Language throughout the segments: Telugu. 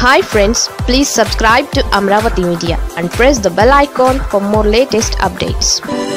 hi friends please subscribe to Amaravati media and press the bell icon for more latest updates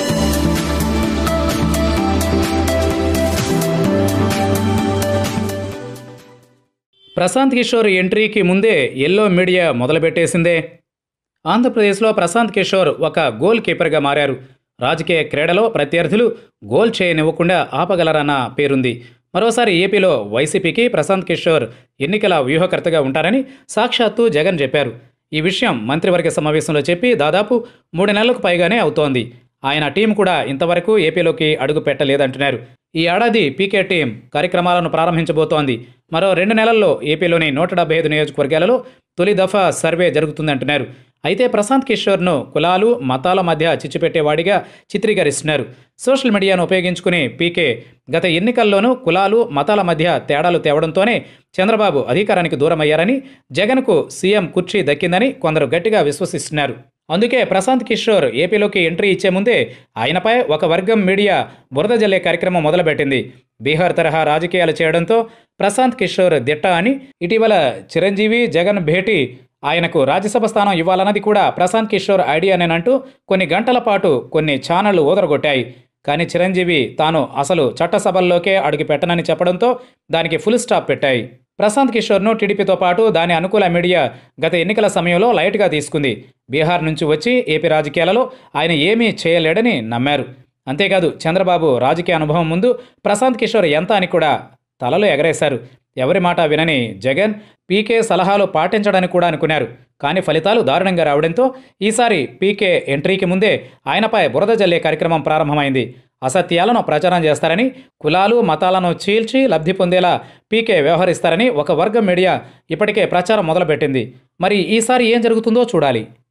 Prashant Kishor ఎంట్రీకి ముందే ఎల్లో మీడియా మొదలుపెట్టేసిందే ఆంధ్రప్రదేశ్లో ప్రశాంత్ కిషోర్ ఒక గోల్ కీపర్గా మారారు రాజకీయ క్రీడలో ప్రత్యర్థులు గోల్ చేయనివ్వకుండా ఆపగలరన్న పేరుంది మరోసారి ఏపీలో వైసీపీకి ప్రశాంత్ కిషోర్ ఎన్నికల వ్యూహకర్తగా ఉంటారని సాక్షాత్తు జగన్ చెప్పారు ఈ విషయం మంత్రివర్గ సమావేశంలో చెప్పి దాదాపు మూడు నెలలకు పైగానే అవుతోంది ఆయన టీం కూడా ఇంతవరకు ఏపీలోకి అడుగు పెట్టలేదంటున్నారు ఈ ఏడాది పీకే టీం కార్యక్రమాలను ప్రారంభించబోతోంది మరో రెండు నెలల్లో ఏపీలోని నూట డెబ్బై ఐదు నియోజకవర్గాలలో తొలి దఫా సర్వే జరుగుతుందంటున్నారు అయితే ప్రశాంత్ కిషోర్ను కులాలు మతాల మధ్య చిచ్చుపెట్టేవాడిగా చిత్రీకరిస్తున్నారు సోషల్ మీడియాను ఉపయోగించుకుని పీకే గత ఎన్నికల్లోనూ కులాలు మతాల మధ్య తేడాలు తేవడంతోనే చంద్రబాబు అధికారానికి దూరమయ్యారని జగన్కు సీఎం కుర్చీ దక్కిందని కొందరు గట్టిగా విశ్వసిస్తున్నారు అందుకే ప్రశాంత్ కిషోర్ ఏపీలోకి ఎంట్రీ ఇచ్చే ముందే ఆయనపై ఒక వర్గం మీడియా బురద జల్లే కార్యక్రమం మొదలుపెట్టింది బీహార్ తరహా రాజకీయాలు చేయడంతో ప్రశాంత్ కిషోర్ దిట్ట అని ఇటీవల చిరంజీవి జగన్ భేటీ ఆయనకు రాజ్యసభ స్థానం ఇవ్వాలన్నది కూడా ప్రశాంత్ కిషోర్ ఐడియానేనంటూ కొన్ని గంటల పాటు కొన్ని ఛానళ్లు ఊదరగొట్టాయి కానీ చిరంజీవి తాను అసలు చట్టసభల్లోకే అడుగు పెట్టనని చెప్పడంతో దానికి ఫుల్ స్టాప్ పెట్టాయి ప్రశాంత్ కిషోర్ను టీడీపీతో పాటు దాని అనుకూల మీడియా గత ఎన్నికల సమయంలో లైట్గా తీసుకుంది బీహార్ నుంచి వచ్చి ఏపీ రాజకీయాలలో ఆయన ఏమీ చేయలేడని నమ్మారు అంతేకాదు చంద్రబాబు రాజకీయ అనుభవం ముందు ప్రశాంత్ కిషోర్ ఎంత అని కూడా తలలు ఎగరేశారు ఎవరి మాట వినని జగన్ పీకే సలహాలు పాటించడానికి కూడా అనుకున్నారు కానీ ఫలితాలు దారుణంగా రావడంతో ఈసారి పీకే ఎంట్రీకి ముందే ఆయనపై బురద జల్లే కార్యక్రమం ప్రారంభమైంది అసత్యాలను ప్రచారం చేస్తారని కులాలు మతాలను చీల్చి లబ్ధి పొందేలా పీకే వ్యవహరిస్తారని ఒక వర్గం మీడియా ఇప్పటికే ప్రచారం మొదలుపెట్టింది మరి ఈసారి ఏం జరుగుతుందో చూడాలి